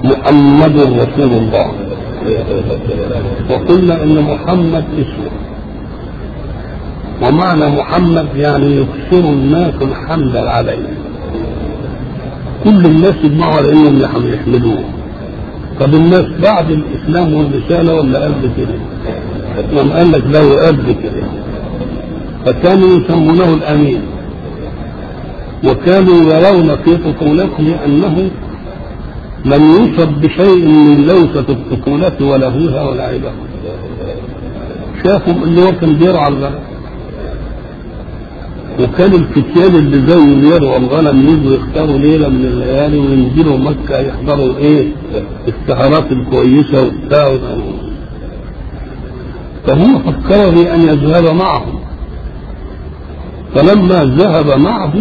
محمد رسول الله وقلنا ان محمد اسمه ومعنى محمد يعني يكثر الناس الحمد عليه كل الناس يجمعوا على انهم يحملوه طب الناس بعد الاسلام والرساله ولا قبل كده؟ لما قال لك له قبل كده فكانوا يسمونه الامين وكانوا يرون في طفولته انه لم يوصف بشيء من لوثة الطفولة ولهوها ولعبها شافوا ان هو كان بيرعى الغنم وكان الفتيان اللي زي اللي يرعوا الغنم يجوا يختاروا ليله من الليالي وينزلوا مكه يحضروا ايه السهرات الكويسه وبتاع فهم فكروا بأن يذهب معهم فلما ذهب معه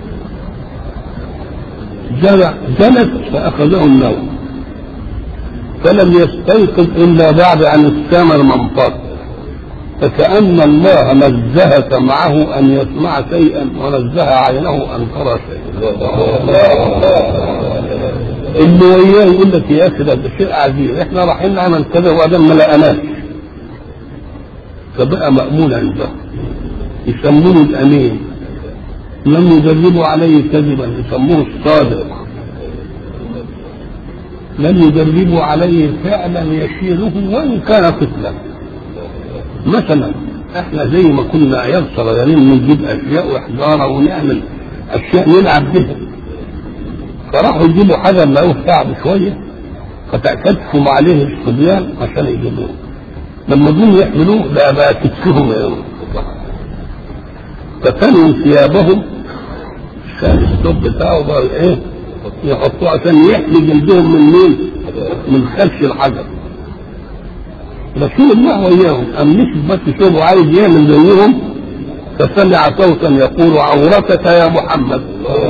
جلس فأخذه النوم فلم يستيقظ إلا بعد أن استمر منطق فكأن الله نزهك معه أن يسمع شيئا ونزه عينه أن ترى شيئا اللي وياه يقول لك يا أخي ده شيء عجيب احنا رايحين نعمل كذا وبعدين ما لقناش فبقى مأمون عنده يسمونه الأمين لم يجربوا عليه كذبا يسموه الصادق لم يجربوا عليه فعلا يشيره وان كان طفلا مثلا احنا زي ما كنا عيال صغيرين نجيب اشياء وحجاره ونعمل اشياء نلعب بها فراحوا يجيبوا حاجه لقوه صعب شويه فتكتفوا عليه الصبيان عشان يجيبوه لما جم يحملوه بقى بقى كتفهم فكانوا ثيابهم كان الثوب بتاعه بقى ايه يحطوه عشان يحمي جلدهم من مين؟ من خلف الحجر رسول الله وإياهم أم مش بس ثوبه عايز يعمل زيهم فسمع صوتا يقول عورتك يا محمد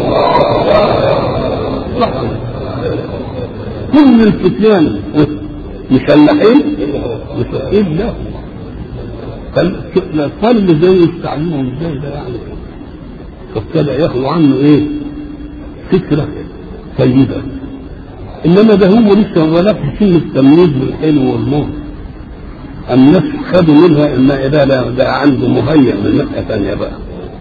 كل الفتيان مشلحين إلا فالفل زي يستعلمهم ازاي ده يعني فابتدى ياخذوا عنه ايه فكره طيبه انما ده هو لسه ولا في سن التمييز بالحلو والمر الناس خدوا منها ان ده ده, ده عنده مهيئ من ناحيه ثانيه بقى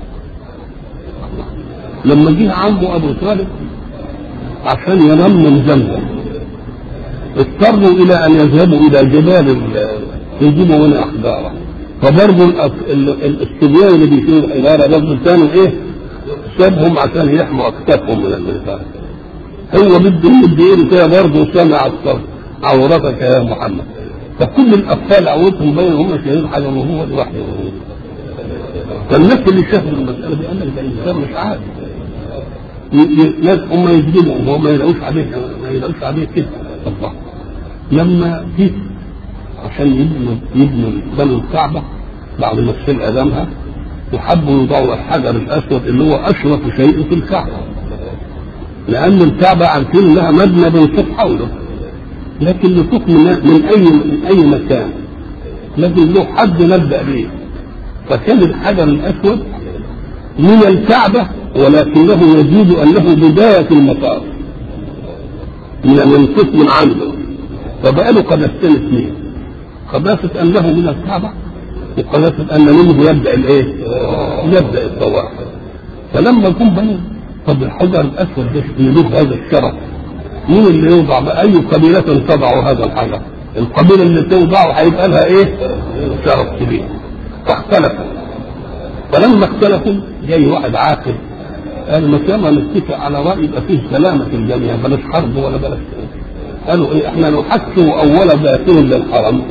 لما جه عمه ابو طالب عشان ينمم زمزم اضطروا الى ان يذهبوا الى جبال يجيبوا منها احجاره فبرضه الصبيان اللي بيشيلوا الحجاره برضه كانوا ايه سابهم عشان يحموا اكتافهم من الانسان هو بده يدي ايده كده برضه سامع الصوت عورتك يا محمد فكل الاطفال عورتهم باين هم شايلين حاجه وهو لوحده فالناس اللي شافوا المساله دي قال لك ده الانسان مش عادي ناس هم يجذبوا وهم ما يلاقوش عليه ما يلاقوش عليه كده الله لما جه عشان يبنوا يبنوا بنوا الكعبه بعد ما تسيل ادمها وحبوا يوضعوا الحجر الاسود اللي هو اشرف شيء في الكعبه لان الكعبه عارفين انها مبنى بيطوف حوله لكن يطوف من, من اي من اي مكان لكن له حد نبدا به فكان الحجر الاسود من الكعبه ولكنه يجوز انه بدايه المطاف من ان ينطف من عنده فبقى له قدستين اثنين قداسه انه من الكعبه وقداسه ان منه يبدا الايه؟ يبدا الطواف فلما يكون بني طب الحجر الاسود ده له هذا الشرف مين اللي يوضع بقى اي قبيله تضع هذا الحجر؟ القبيله اللي توضعه هيبقى لها ايه؟ شرف كبير فاختلفوا فلما اختلفوا جاي واحد عاقل قال ما كما نتفق على راي يبقى فيه سلامه في الجميع بلاش حرب ولا بلاش قالوا ايه احنا نحكم اول داخل للحرم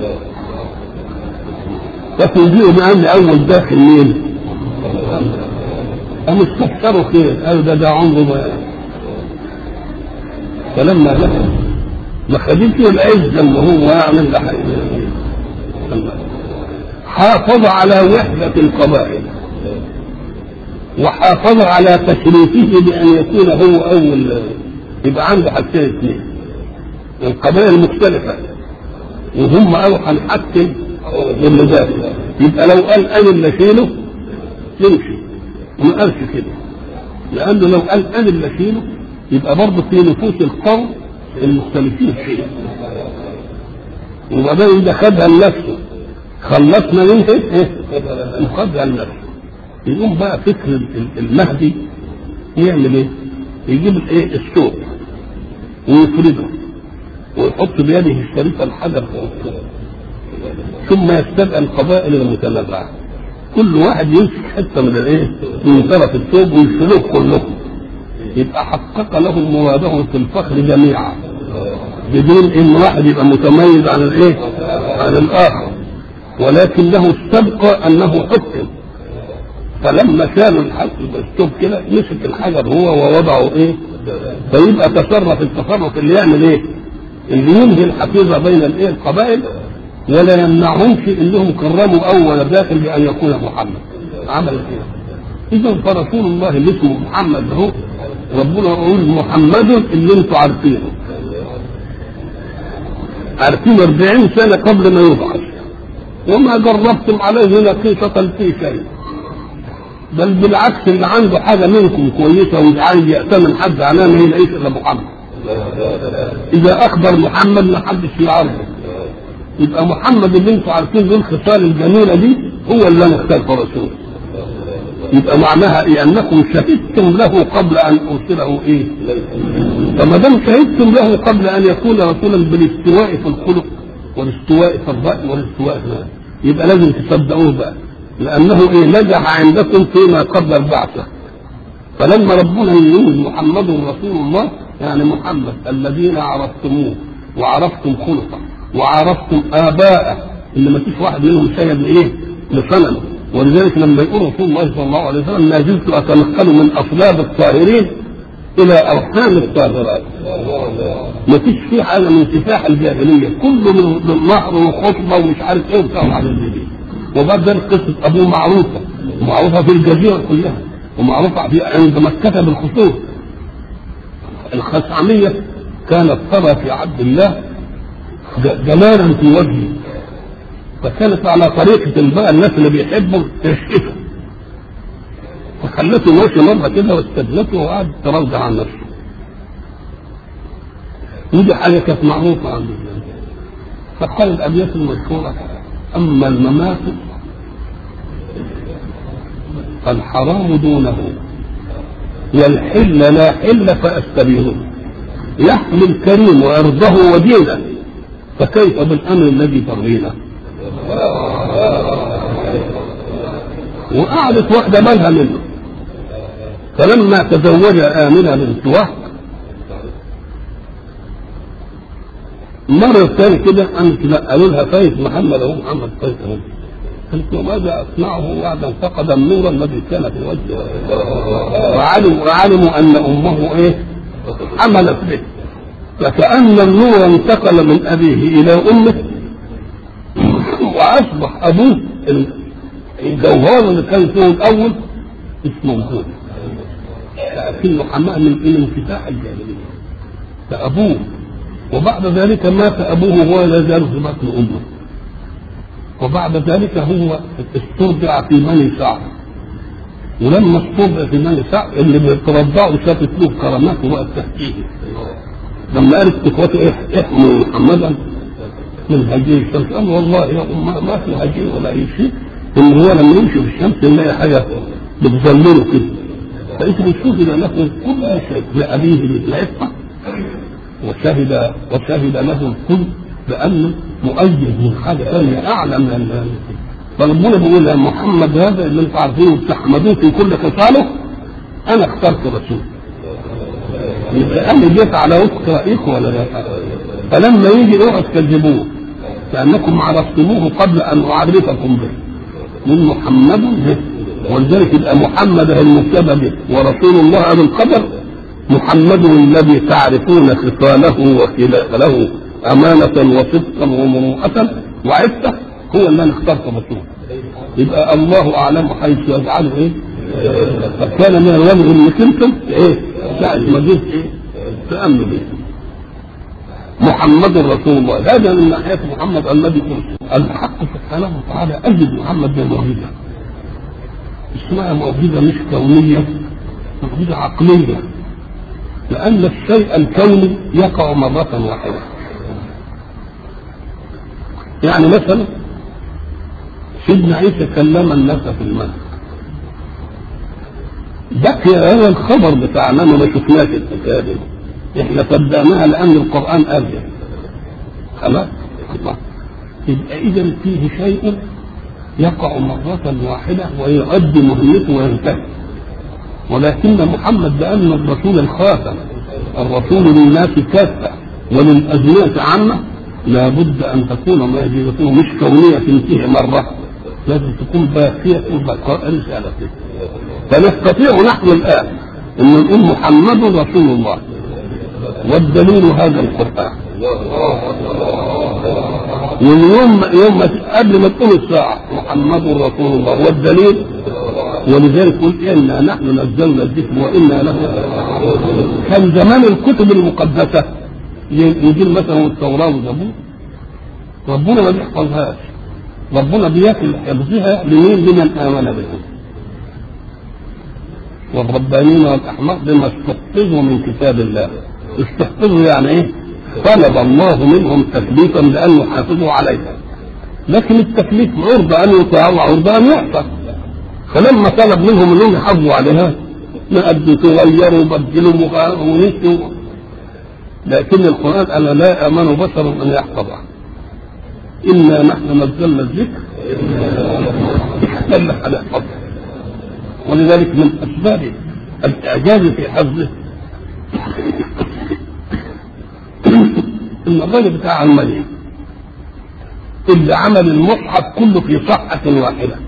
فتنزلوا بأن أول داخل مين؟ قاموا استكثروا خير قالوا ده ده عمره ما فلما دخل ما خدته العزة اللي هو يعمل ده حافظ على وحدة القبائل وحافظ على تشريفه بأن يكون هو أول يبقى عنده حاجتين اثنين القبائل المختلفة وهم قالوا هنحكم اللي داخل يبقى لو قال انا اللي اشيله يمشي وما قالش كده لانه لو قال انا اللي اشيله يبقى برضه في نفوس القوم المختلفين فيه وبعدين ده خدها لنفسه خلصنا منه ايه وخدها لنفسه يقوم بقى فكر المهدي يعمل ايه يجيب الايه السوق ويفرده ويحط بيده الشريفه الحجر فوق السوق ثم يستدعي القبائل المتنازعه كل واحد يمسك حته من الايه من طرف الثوب ويشيلوه كلهم يبقى حقق لهم مواده في الفخر جميعا بدون ان واحد يبقى متميز عن الايه عن الاخر ولكنه استبقى انه حكم فلما شالوا الثوب كده مسك الحجر هو ووضعه ايه فيبقى تصرف التصرف اللي يعمل ايه اللي ينهي الحفيظه بين الايه القبائل ولا يمنعهمش انهم كرموا اول داخل بان يكون محمد عمل كده اذا فرسول الله اللي اسمه محمد هو ربنا يقول محمد اللي انتم عارفينه عارفين 40 سنه قبل ما يبعث وما جربتم عليه نقيصة في شيء بل بالعكس اللي عنده حاجة منكم كويسة ومش عايز يأتمن حد عليها ما يلاقيش إلا محمد إذا أخبر محمد ما حدش يعرفه يبقى محمد اللي انتم عارفين ذو الخصال الجميلة دي هو اللي أنا اخترت رسول يبقى معناها إيه أنكم شهدتم له قبل أن أرسله إيه فما دام شهدتم له قبل أن يكون رسولا بالاستواء في الخلق والاستواء في الرأي والاستواء في الرأي. يبقى لازم تصدقوه بقى لأنه إيه نجح عندكم فيما قبل البعثة فلما ربنا يقول محمد رسول الله يعني محمد الذين عرفتموه وعرفتم خلقه وعرفتم آباءه اللي ما فيش واحد منهم شيء لإيه؟ لصنم ولذلك لما يقول رسول الله صلى الله عليه وسلم ما زلت أتنقل من أصلاب الطاهرين إلى أرحام الطاهرات ما فيش فيه حاجة من سفاح الجاهلية كله من نهر وخطبة ومش عارف إيه وبتاع على الجديد وبعد ذلك قصة أبوه معروفة معروفة في الجزيرة كلها ومعروفة في عند مكة بالخصوص الخثعمية كانت ترى في عبد الله جمالا في وجهه فكانت على طريقة بقى الناس اللي بيحبوا تشكته فخلته ماشي مرة كده واستدلته وقعد تروضع عن نفسه ودي حاجة كانت معروفة عند الله فقال الأبيات المشهورة أما الممات فالحرام دونه والحل لا حل فأستبينه يحمي الكريم وعرضه ودينه فكيف بالأمر الذي ترضينه وقعدت واحدة مالها منه فلما تزوج آمنة بنت وهب مرة ثانية كده قامت قالوا لها فايت محمد أهو محمد فايت أهو قالت وماذا أصنعه بعد أن فقد النور الذي كان في وجهه وعلموا وعلموا أن أمه إيه حملت به فكأن النور انتقل من أبيه إلى أمه وأصبح أبوه الجوهر اللي كان فيه الأول مش موجود لكنه حماه من الانفتاح الجاهلية فأبوه وبعد ذلك مات أبوه وهو لا يزال في بطن أمه وبعد ذلك هو استرجع في مني سعد ولما استرجع في مني سعد اللي بيترضعوا شافت له كرامات وقت تحكيه لما قالت اخوته ايه احموا محمدا من هجين الشمس قال والله يا أم ما في هجين ولا اي شيء ان هو لما يمشي في الشمس يلاقي حاجه بتظلله كده فانت بتشوف الى له كل شيء لابيه العفه وشهد وشهد له الكل بانه مؤيد من حاجه ثانيه اعلى من ال فربنا بيقول يا محمد هذا اللي انتم عارفينه بتحمدوه في كل خصاله انا اخترت رسول يبقى انا جيت على وفق رايكم ولا لا فلما يجي اوعوا تكذبوه كانكم عرفتموه قبل ان اعرفكم به من محمد به ولذلك يبقى محمد المبتدا به ورسول الله ابو القدر محمد الذي تعرفون خصاله وخلاقه أمانة وصدقا ومروءة وعفة هو اللي أنا اخترت رسول يبقى الله أعلم حيث يجعله إيه فكان من الوجه انك انتم ايه ساعة ما جيت ايه تأمن به محمد رسول الله هذا من ناحية محمد الذي أرسل الحق سبحانه وتعالى أجد محمد بمعجزة اسمها معجزة مش كونية معجزة عقلية لأن الشيء الكوني يقع مرة واحدة يعني مثلا سيدنا عيسى كلم الناس في المهد بقي هذا الخبر بتاعنا ما شفناش الحكايه دي احنا صدقناها لان القران قال خلاص الله يبقى اذا فيه شيء يقع مرة واحدة ويؤدي مهمته وينتهي ولكن محمد بأن الرسول الخاتم الرسول للناس كافة وللأزمنة عامة لابد أن تكون معجزته مش كونية تنتهي مرة لازم تكون باقية بقاء رسالته فنستطيع نحن الآن أن نقول محمد رسول الله والدليل هذا القرآن واليوم يوم قبل ما تقوم الساعة محمد رسول الله والدليل ولذلك قل إنا نحن نزلنا الذكر وإنا له كان زمان الكتب المقدسة يجيب مثلا التوراة والزبور ربنا ما بيحفظهاش ربنا بياكل حفظها لمين لمن آمن بهم والربانيين والأحمق بما استحفظوا من كتاب الله استحفظوا يعني ايه طلب الله منهم تكليفا لأن يحافظوا عليها لكن التكليف عرضة أن يطاع وعرضة أن يحفظ فلما طلب منهم انهم يحافظوا عليها ما أدوا تغيروا بدلوا ونسوا لكن القرآن أنا لا آمن بشر أن يحفظها إنا نحن نزلنا الذكر دل على حفظه ولذلك من أسباب الإعجاز في حفظه إن الراجل بتاع المدينة اللي عمل المصحف كله في صفحة واحدة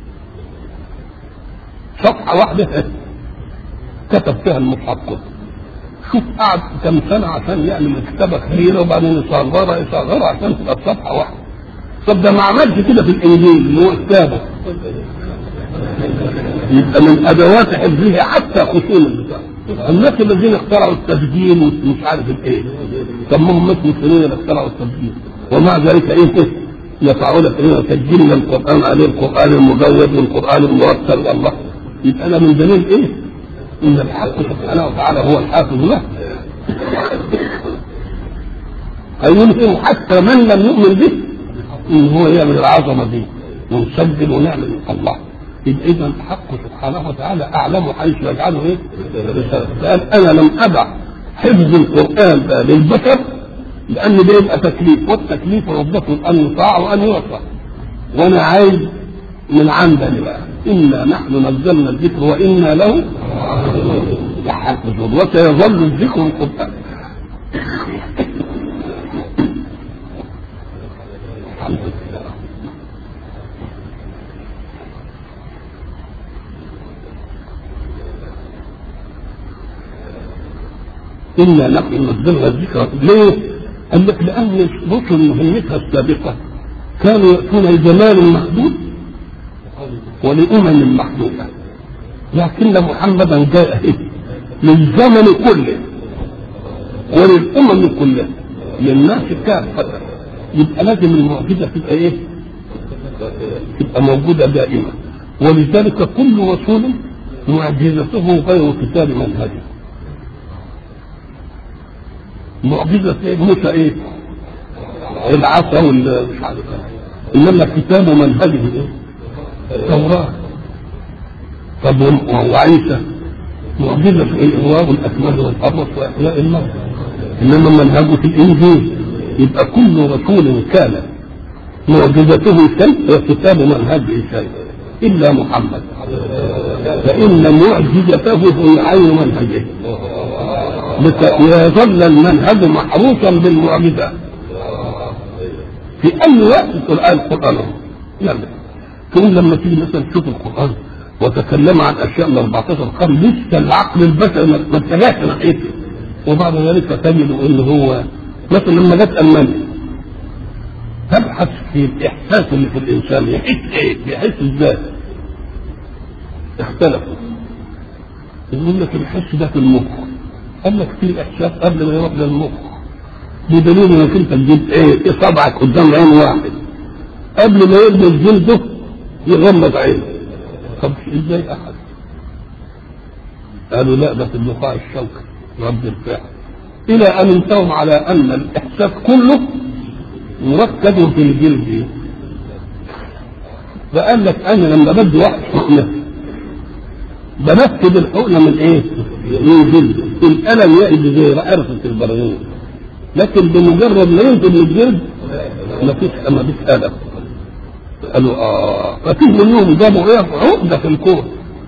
صفحة واحدة كتب فيها المصحف كله شوف قعد كم سنة عشان يعمل كتابة كبيرة وبعدين يصغرها يصغرها عشان تبقى صفحة واحدة طب ده ما عملش كده في الإنجيل اللي هو كتابه يبقى من أدوات حفظه حتى خصوم البتاع الناس الذين اخترعوا التسجيل ومش عارف الايه طب ما هم مسلمين اللي اخترعوا التسجيل ومع ذلك ايه يقعون لك سجلنا القران عليه القران المجود والقران المرتل والله يبقى انا من دليل ايه؟ ان الحق سبحانه وتعالى هو الحافظ له هيلهم حتى من لم يؤمن به ان هو يعمل العظمه دي ونسجل ونعمل الله يبقى اذا الحق سبحانه وتعالى اعلم حيث يجعله ايه؟ قال انا لم ابع حفظ القران ده للبشر لان ده يبقى تكليف والتكليف ربته ان يطاع وان يعصى وانا عايز من عندنا بقى انا نحن نزلنا الذكر وانا له لحافظون وسيظل الذكر القران الحمد لله إنا نحن نزلنا الذكر ليه؟ قال لك لأن رسل مهمتها السابقة كانوا يأتون لجمال محدود ولأمم محدودة لكن محمدا جاء للزمن كله وللأمم كلها للناس كافة يبقى لازم المعجزة تبقى إيه؟ تبقى موجودة دائما ولذلك كل رسول معجزته غير كتاب منهجه معجزة إيه؟ موسى ايه؟ العصا وال مش عارف انما كتاب منهجه ايه؟ التوراة طب وعيسى معجزة ايه؟ إغواء الأكمل والأبرص وإحياء الموت إنما منهجه في الإنجيل يبقى كل رسول كان معجزته شيء وكتاب منهجه شيء إلا محمد فإن معجزته هي عين منهجه ليظل المنهج محروسا بالمعجزات في اي وقت القران القران يلا تقول لما تيجي مثلا تشوف القران وتكلم عن اشياء من 14 قرن لسه العقل البشري ما اتجهش ناحيته وبعد ذلك تجد ان هو مثلا لما جت المانيا تبحث في الاحساس اللي في الانسان يحس ايه؟ يحس ازاي؟ اختلفوا يقول لك الحس ده في المخ قال لك في احساس قبل ما يروح للمخ بدليل انك انت تجيب ايه صبعك قدام عين واحد قبل ما يلبس جلده يغمض عينه طب ازاي احد قالوا لا ده في اللقاء الشوكي رد الفعل الى ان انتهوا على ان الاحساس كله مركز في الجلد فقال لك انا لما بدي واحد حقنه بنفذ الحقنه من ايه؟ من جلد الالم يأتي زي عرفه البرغوث لكن بمجرد ما ينزل من الجلد ما فيش ما فيش الم قالوا اه ففيه منهم جابوا ايه عقده في الكون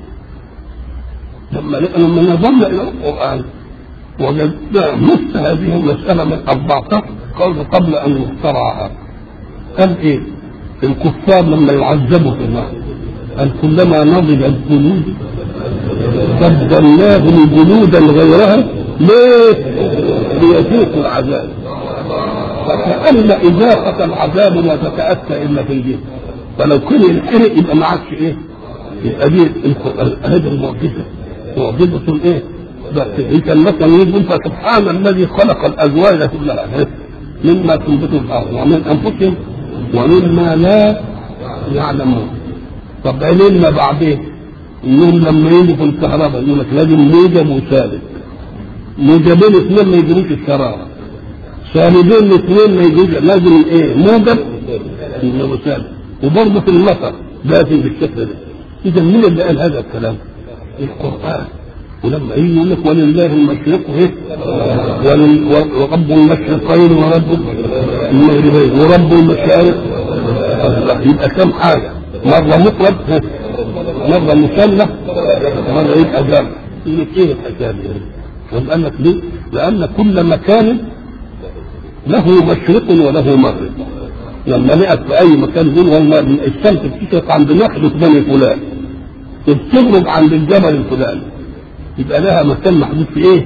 لما لما نظرنا الى القران وجدنا نص هذه المساله من 14 قول قبل ان يخترعها قال ايه الكفار لما يعذبوا في النار قال كلما نضجت جلود بدلناهم جلودا غيرها ليه؟ ليذوقوا العذاب فكأن إذاقة العذاب لا تتأتى إلا في الجسم فلو كان ينحرق يبقى ما عادش إيه؟ يبقى دي هذه المعجزة معجزة إيه؟ بس إذا مثلا يقول فسبحان الذي خلق الأزواج كلها مما تنبت الأرض ومن أنفسهم ومما لا يعلمون طب علمنا بعدين انهم لما يجوا في الكهرباء يقول لك لازم موجب وسالب موجبين اثنين ما يجيبوش الشراره سالبين اثنين ما يجيبوش لازم ايه موجب وسالب وبرضه في المطر لازم بالشكل ده اذا مين اللي قال هذا الكلام؟ القران ولما يجي يقول لك ولله المشرق ايه ورب المشرقين ورب المغربين ورب المشارق يبقى كم حاجه مره مفرد مرة مثنى مرة يبقى جمع يقول لك ايه الحكاية دي؟ قال لك ليه؟ لأن كل مكان له مشرق وله مغرب لما لقت في أي مكان يقول والله الشمس بتشرق عند نخلة بني فلان بتغرب عند الجبل الفلاني يبقى لها مكان محدود في ايه؟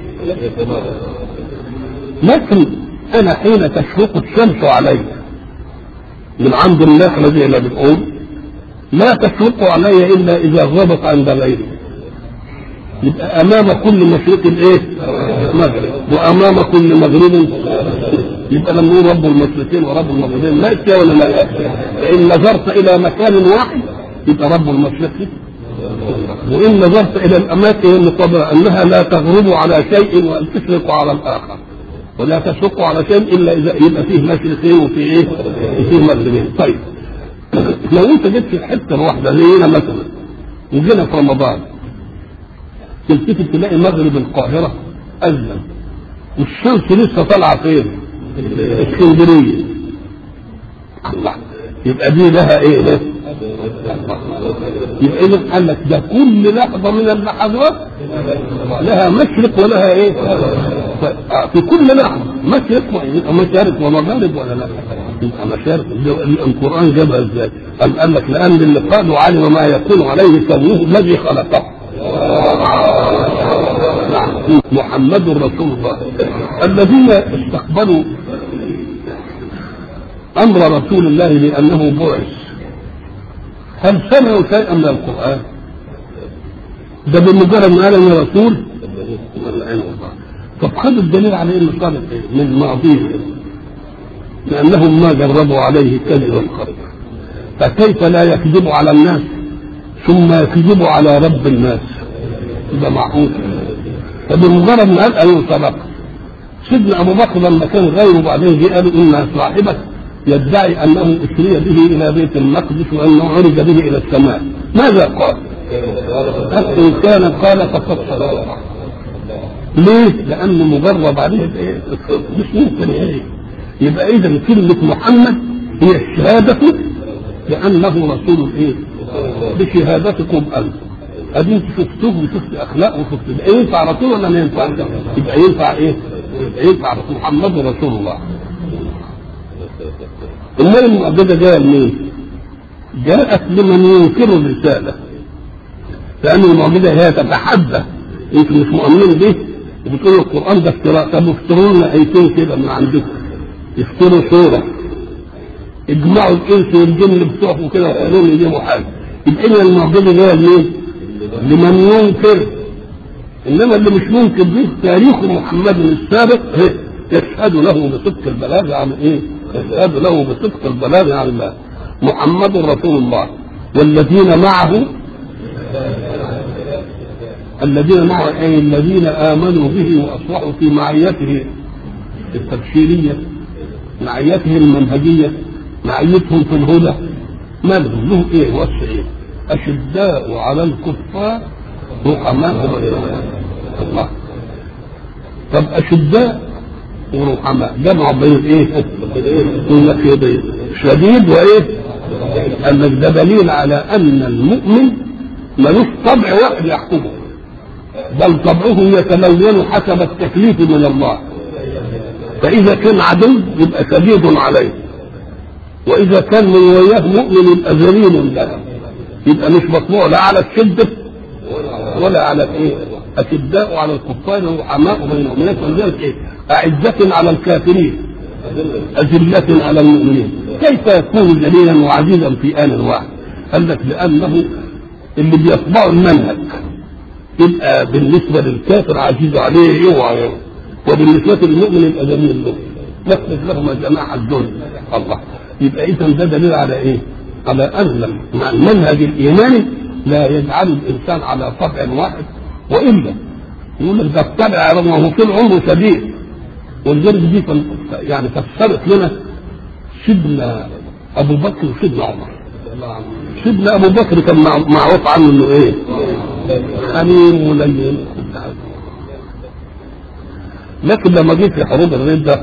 لكن أنا حين تشرق الشمس علي من عند النخلة زي ما بنقول لا تشرق علي الا اذا غابت عند غيري يبقى امام كل مشرق ايه مغرب وامام كل مغرب يبقى لما نقول رب المشرقين ورب المغربين لا ولا لا فان نظرت الى مكان واحد يبقى رب المشرق وان نظرت الى الاماكن المقابله انها لا تغرب على شيء وان تشرق على الاخر ولا تشرق على شيء الا اذا يبقى فيه مشرقين وفيه ايه؟ وفيه مغربين طيب لو انت جيت في الحته الواحده زي هنا مثلا وجينا في رمضان تلتفت تلاقي مغرب القاهره اذن والشمس لسه طالعه فين؟ اسكندريه الله يبقى دي لها ايه ده؟ يبقى اذا قال لك ده كل لحظه من اللحظات لها مشرق ولها ايه؟ في كل لحظه مشرق يبقى مشارق ومغارب ولا لا؟ يبقى مشارق القران جابها ازاي؟ قال قال لك لان اللي قالوا علم ما يكون عليه كونه الذي خلقه محمد رسول الله الذين استقبلوا امر رسول الله لانه بعث هل سمعوا شيئا من القران ده بمجرد ما قال انا رسول طب خدوا الدليل على انه صادق من ماضيه لانهم ما جربوا عليه كذب الخبر فكيف لا يكذب على الناس ثم يكذب على رب الناس يبقى معقول فبمجرد ما قال انا صدق سيدنا ابو بكر لما كان غيره بعدين جه قالوا ان صاحبك يدعي انه اسري به الى بيت المقدس وانه عرج به الى السماء ماذا قال؟ قال ان كان قال فقد صدق ليه؟ لانه مجرد عليه ايه؟ مش ممكن ايه؟ يبقى اذا كلمه محمد هي الشهاده بانه رسول ايه؟ بشهادتكم انتم ادي انت شفتوه وشفت اخلاقه وشفت ينفع رسول ولا ما ينفع؟ يبقى ينفع ايه؟ يبقى ينفع رسول محمد رسول الله امال المعجزه جايه منين؟ جاءت لمن ينكر الرساله لان المعجزه هي تتحدى انتم مش مؤمنين به وبتقولوا القران ده افتراء طب افتروا لنا ايتين كده من عندكم افتروا سوره اجمعوا الانس والجن بتوعكم كده وقالوا لي دي حاجه يبقى اذا المعجزه جايه لمين؟ لمن ينكر انما اللي مش ممكن به تاريخ محمد السابق يشهد له بصدق البلاغ عن ايه؟ يشهد له بصدق البلاغ عن الله محمد رسول الله والذين معه الذين معه أي الذين آمنوا به وأصلحوا في معيته التبشيرية معيته المنهجية معيتهم في الهدى مالهم له ايه وصف ايه اشداء على الكفار رحماء بينهم الله طب اشداء ورحماء جمع بين ايه يقول لك ايه بين شديد وايه قال لك ده دليل على ان المؤمن ملوش طبع واحد يحكمه بل طبعه يتلون حسب التكليف من الله فإذا كان عدو يبقى شديد عليه وإذا كان من وياه مؤمن يبقى ذليل له يبقى مش مطبوع لا على الشدة ولا على الايه؟ أشداء على الكفار رحماء بينهم من ولذلك ايه؟ أعزة على الكافرين أذلة على المؤمنين كيف يكون ذليلا وعزيزا في آن واحد؟ قال لك لأنه اللي بيطبعوا المنهج يبقى بالنسبة للكافر عزيز عليه اوعى وبالنسبة للمؤمن يبقى جميل له نفذ لهما جماعة الدنيا الله يبقى إذا ده دليل على إيه؟ على أن المنهج الإيماني لا يجعل الإنسان على طبع واحد وإلا يقول لك ده الطبع رغم هو طول عمره شديد ولذلك دي يعني فسرت لنا سيدنا أبو بكر وسيدنا عمر سيدنا أبو بكر كان معروف عنه إنه إيه؟ حليم ولين لكن لما جه في حروب الردة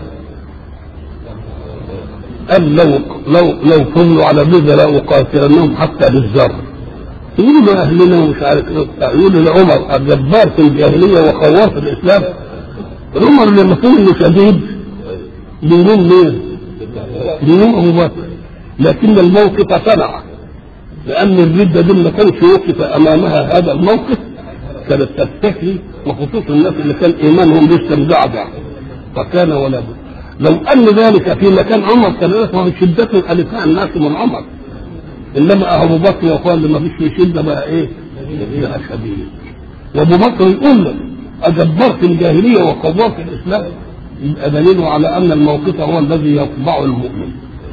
قال لو لو لو فضلوا على بذا لأقاتلنهم حتى بالذر يقولوا له أهلنا ومش عارف إيه يقولوا لعمر الجبار في الجاهلية وخوار في الإسلام عمر اللي المفروض إنه شديد بيلوم مين؟ بيلوم أبو بكر لكن الموقف صنع لأن الردة دي ما كانش وقف أمامها هذا الموقف كانت تستحي وخصوصا الناس اللي كان ايمانهم لسه مدعدع فكان ولا بد لو ان ذلك في مكان عمر كان لك ما في شده الفاء الناس من عمر انما ابو بكر يقول ما فيش في شده بقى ايه؟ فيها شديد وابو بكر يقول لك اجبرت في الجاهليه وقضاء في الاسلام يبقى دليل على ان الموقف هو الذي يطبع المؤمن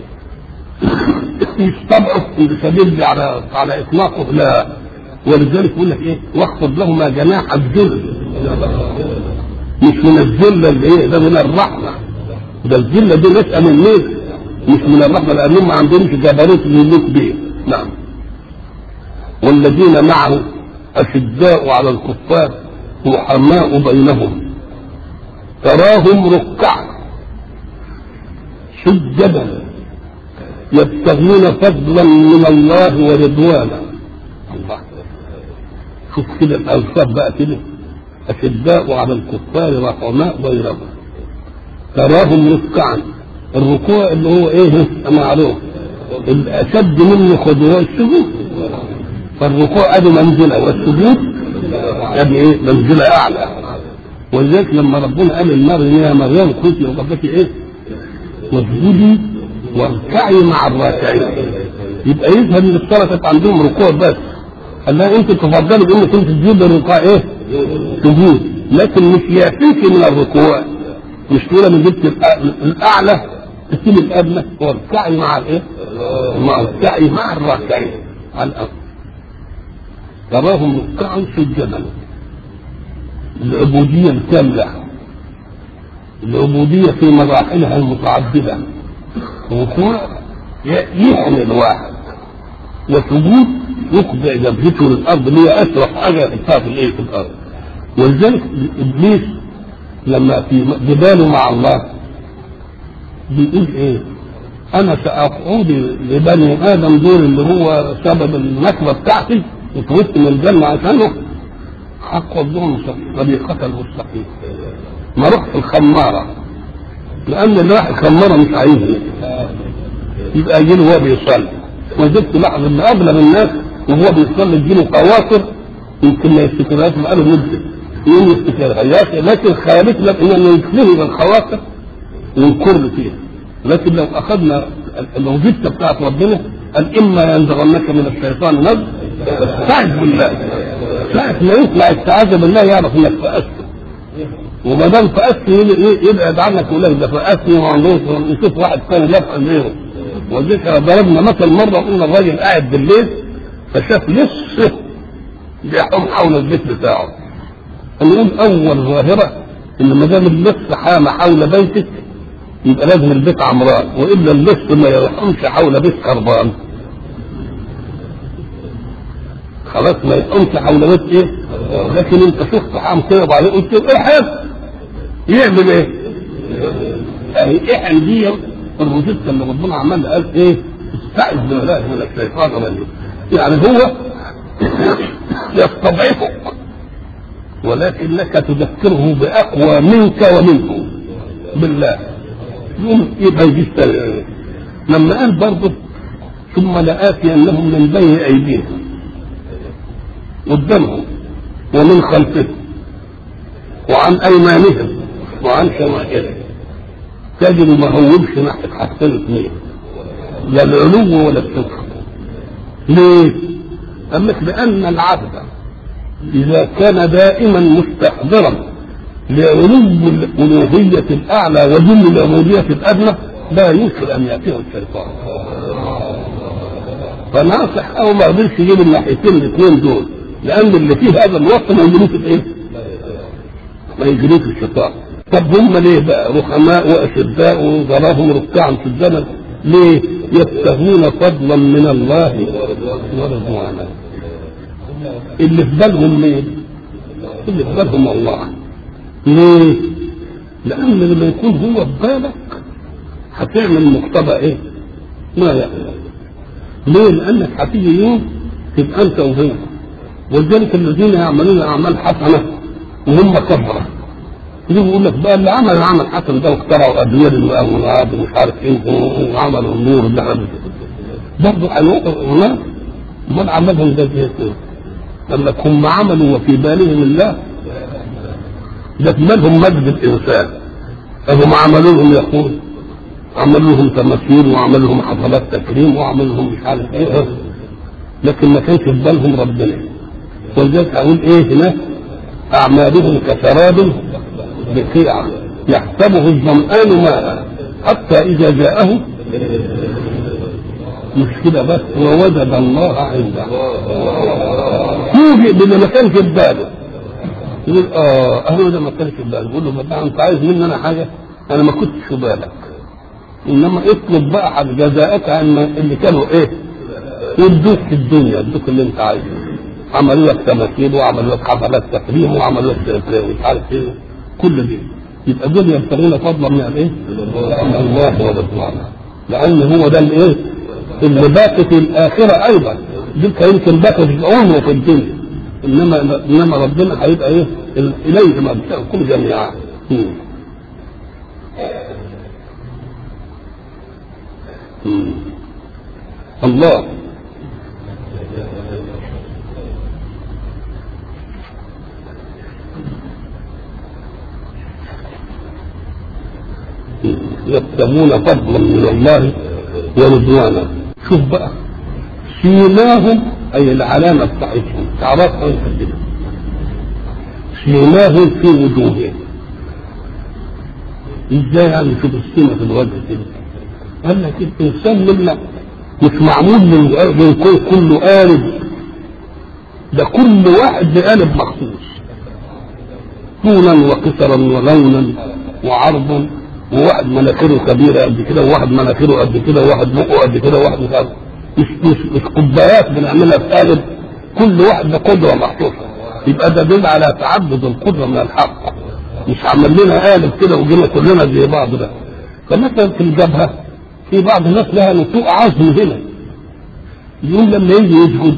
مش طبعه شديد على على اطلاقه لا ولذلك يقول لك ايه واخفض لهما جناح الذل مش من الذله اللي ايه ده من الرحمه ده الذله دي نشأة من مين مش من الرحمه لانهم ما عندهمش جبروت يملك به نعم والذين معه اشداء على الكفار رحماء بينهم تراهم ركعا سجدا يبتغون فضلا من الله ورضوانا الله شوف كده الأوصاف بقى كده أشداء على الكفار رحماء بينهم تراهم ركعا الركوع اللي هو ايه معروف الأشد منه خضوع السجود فالركوع ادي منزلة والسجود ادي ايه منزلة أعلى ولذلك لما ربنا قال للمريم يا مريم كنت ربك ايه واسجدي واركعي مع الراكعين يبقى يفهم ان الصلاه كانت عندهم ركوع بس قال لها انت تفضلوا بانك انت تجيب الركوع ايه؟ سجود لكن مش يعفيك من الركوع مش تقول انا جبت الاعلى تسيب الادنى واركعي مع الايه؟ مع اركعي مع الراكعين على الارض تراهم ركعا سجدا العبوديه الكامله العبوديه في مراحلها المتعدده ركوع يحمي الواحد وسجود يخضع جبهته للارض اللي هي اشرف حاجه في الايه في الارض ولذلك ابليس لما في جداله مع الله بيقول ايه انا ساقعد لبني ادم دول اللي هو سبب النكبه بتاعتي وطردت من الجنه عشانه هقعد لهم طريقه المستقيم ما رحت الخماره لان الواحد خماره مش عايزني يبقى يجي وهو بيصلي وزدت لاحظ ان اغلب الناس وهو بيصلي تجيله قواصر يمكن ما يفتكرهاش بقاله مده يقوم يفتكرها لكن خيالتنا ان يتلهي بالخواطر وينكر فيها لكن لو اخذنا الوظيفه بتاعت ربنا قال اما ينزغنك من الشيطان نزغ استعذ بالله ساعة ما يطلع استعاذ بالله يعرف انك فأست وما دام فأست يبعد عنك يقول لك ده فأست وعندهم يشوف واحد ثاني يفعل غيره وذكر ضربنا مثل مرة قلنا الراجل قاعد بالليل فشاف لص بيحوم حول البيت بتاعه اليوم اول ظاهره ان ما دام اللص حام حول بيتك يبقى لازم البيت عمران والا اللص ما يحومش حول بيت خربان خلاص ما يقومش حول بيت ايه لكن انت شفت حام كده وبعدين قلت له احم يعمل ايه؟ يعني احم دي الروجيتا اللي ربنا عمال قال ايه؟ استعذ بالله من الشيطان الرجيم يعني هو يستضعفك ولكنك تذكره باقوى منك ومنه بالله يوم يبقى يجي لما قال برضه ثم لآتينهم من بين أيديهم قدامهم ومن خلفهم وعن أيمانهم وعن شمائلهم تجد ما هوبش ناحية حاجتين اثنين لا العلو ولا السفل ليه؟ قال لك لأن العبد إذا كان دائما مستحضرا لعلو الألوهية الأعلى وذل العبودية الأدنى لا يمكن أن يأتيه الشيطان فناصح أو ما قدرش يجيب الناحيتين الاثنين دول لأن اللي فيه هذا الوقت ما يجريش في إيه؟ ما يجريش الشيطان طب هم ليه بقى رحماء وأشداء وذراهم ركعا في الزمن ليه؟ يبتغون فضلا من الله ورضوانا اللي في بالهم مين؟ اللي في بالهم الله ليه؟ لأن لما يكون هو في بالك هتعمل مقتضى إيه؟ ما يعمل ليه؟ لأنك هتيجي يوم تبقى أنت وهو ولذلك الذين يعملون أعمال حسنة وهم كفرة يجي يقول لك بقى اللي عمل العمل حسن ده واخترعوا أدوية للأولاد ومش عارف إيه وعملوا النور اللي احنا برضه هنوقف هناك امال عملهم ده زي كده قال لك هم عملوا وفي بالهم الله ده في بالهم مجد الانسان فهم عملوا لهم يقول عملوا لهم تماثيل وعملوا لهم حفلات تكريم وعملوا لهم مش عارف ايه لكن ما كانش في بالهم ربنا ولذلك اقول ايه هناك اعمالهم كسراب بقيعه يحسبه الظمآن ماء حتى اذا جاءه مش كده بس ووجد الله عنده فوجئ بما ما كان في باله يقول اه اهو ده ما كانش في باله يقول له بقى انت عايز مني انا حاجه انا ما كنتش في بالك انما اطلب بقى عن جزاءك عن اللي كانوا ايه يدوك في الدنيا يدوك اللي انت عايزه عملوا لك تماثيل وعملوا لك حفلات تكريم وعملوا لك مش عارف ايه كل دي يبقى دول يبتغون فضلا من الايه؟ من الله ورضوانه لان هو ده الايه؟ اللي باقي في الاخره ايضا دول يمكن باقي في عمره في الدنيا انما انما ربنا هيبقى ايه؟ اليه مرجعكم جميعا الله يبتغون فضلا من الله ورضوانا شوف بقى سيماهم اي العلامه بتاعتهم تعرفها انت كده سيماهم في وجوههم ازاي يعني شوف السيمه في الوجه كده قال لك الانسان منا مش معمول من كل كله قالب ده كل واحد بقالب مخصوص طولا وقصرا ولونا وعرضا وواحد مناخيره كبيره قد كده وواحد مناخيره قد كده وواحد بقه قد كده وواحد مش عارف مش مش مش كوبايات بنعملها في قالب كل واحد بقدره محطوطه يبقى ده دل على تعدد القدره من الحق مش عمل لنا قالب كده وجينا كلنا زي بعض ده فمثلا في الجبهه في بعض الناس لها نتوء عظم هنا يقوم لما يجي يسجد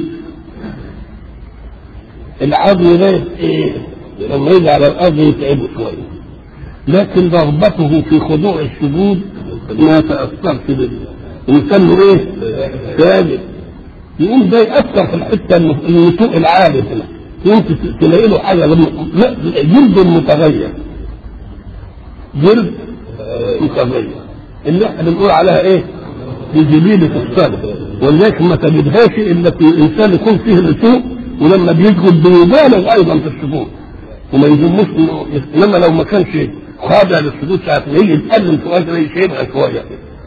العظم ده ايه لما يجي على الارض يتعبه شويه لكن رغبته في خضوع السجود ما تأثرش به الإنسان له إيه؟ ساجد يقوم ده يأثر في الحتة النتوء العالي هنا يقوم تلاقي له حاجة لا جلد متغير جلد متغير اللي احنا بنقول عليها ايه؟ في جبيلة الصدر ولذلك ما تجدهاش الا في انسان يكون فيه نتوء ولما بيسجد بيبالغ ايضا في السجود وما يهموش انما لو ما كانش خاضع للسجود ساعة ما يجي يتكلم شوية تلاقي شيبها شوية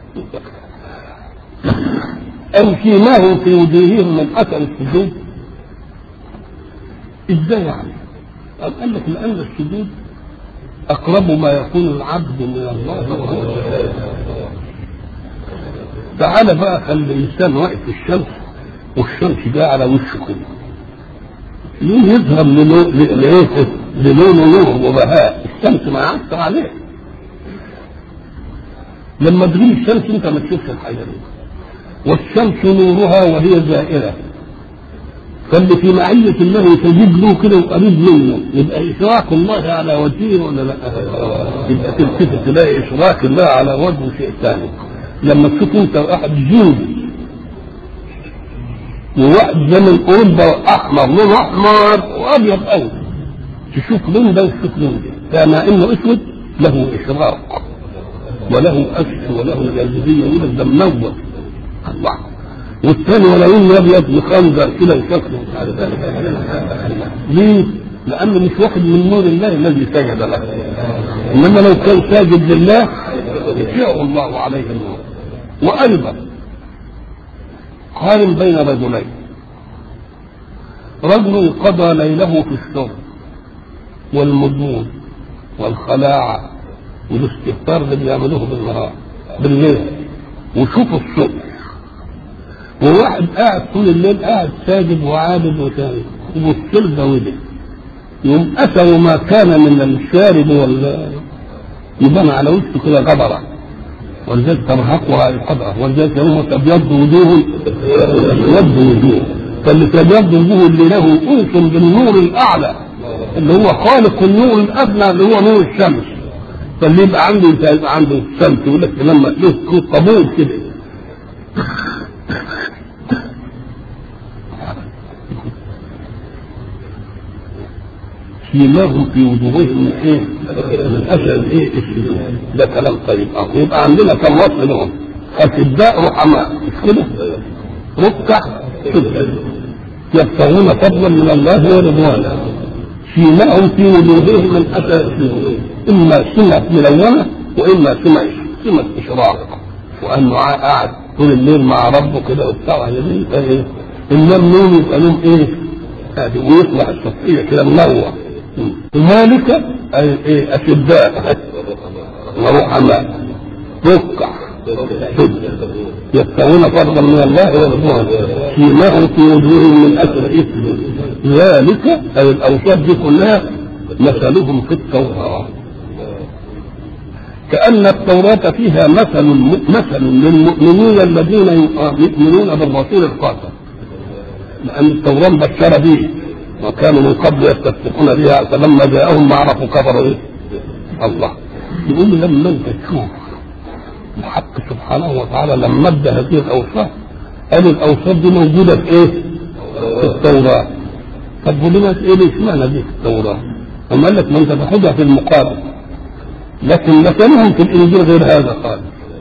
أو سيماهم في وجوههم من أثر السجود إزاي يعني؟ أم قال لك لأن السجود أقرب ما يكون العبد من الله وهو تعالى بقى خلي الإنسان واقف في الشمس والشمس جايه على وشه كده يوم يظهر للو- ل- لإيه؟ للونه نور وبهاء الشمس ما يعثر عليه لما تغيب الشمس انت ما تشوفش الحاجه دي والشمس نورها وهي زائره فاللي في معية الله يستجيب له كده وقريب منه يبقى إشراك الله على وجهه ولا لا؟ يبقى تلتفت تلاقي إشراك الله على وجهه شيء ثاني لما تشوف أنت واحد جندي وواحد زي من أوروبا أحمر لونه أحمر وأبيض قوي تشوف لون ده وتشوف لون ده كما إنه أسود له إشراق وله أكس وله جاذبية يقول لك ده منور الله والثاني ولا يوم ابيض مخنجر كده وشكله مش عارف إيه. ليه؟ لانه مش واحد من نور الله الذي سجد له انما لو كان ساجد لله يشاء الله عليه النور وايضا قارن بين رجلين رجل قضى ليله في الشرب والمجنون والخلاعه والاستهتار اللي بيعملوه بالنهار بالليل وشوفوا الصبح وواحد قاعد طول الليل قاعد ساجد وعابد وساجد وبالسل ده ولد يوم اثروا ما كان من الشارب وال يبان على وشه كده غبره ولذلك ترهقها القدره ولذلك يوم تبيض وجوه تسود وجوه فاللي تبيض وجوه اللي له انس بالنور الاعلى اللي هو خالق النور الادنى اللي هو نور الشمس فاللي يبقى عنده يبقى عنده الشمس يقول لك لما له قبول كده سيماهم في وجوههم من ايه؟ من اثر الايه؟ السجود ده كلام طيب اه يبقى عندنا كم وصف لهم اشداء رحماء مش كده؟ ركع سجد يبتغون فضلا من الله ورضوانا سيماهم في وجوههم من اثر السجود اما سمه ملونه واما سمه سمه اشراق وانه قاعد طول الليل مع ربه كده وبتاع يبقى ايه؟ النوم نوم يبقى نوم ايه؟ هذه ويطلع الصفية كده منور ذلك أي إيه أشداء ورحماء ركع سجد يبتغون فضلا من الله ورضوانه سيماهم في وجوههم من اثر اثم ذلك اي الاوصاف دي كلها مثلهم في التوراه كأن التوراة فيها مثل مثل للمؤمنين الذين يؤمنون بالرسول القاتل لأن التوراة بشر به وكانوا من قبل يستفتحون بها فلما جاءهم ما عرفوا كفروا ايه؟ الله يقول لما انت تشوف الحق سبحانه وتعالى لما ادى هذه الاوصاف قال الاوصاف دي موجوده في ايه؟ في التوراه طب ولما ايه ليش معنى دي في التوراه؟ اما قال لك ما انت تاخدها في المقابل لكن مثلهم في الانجيل غير هذا خالص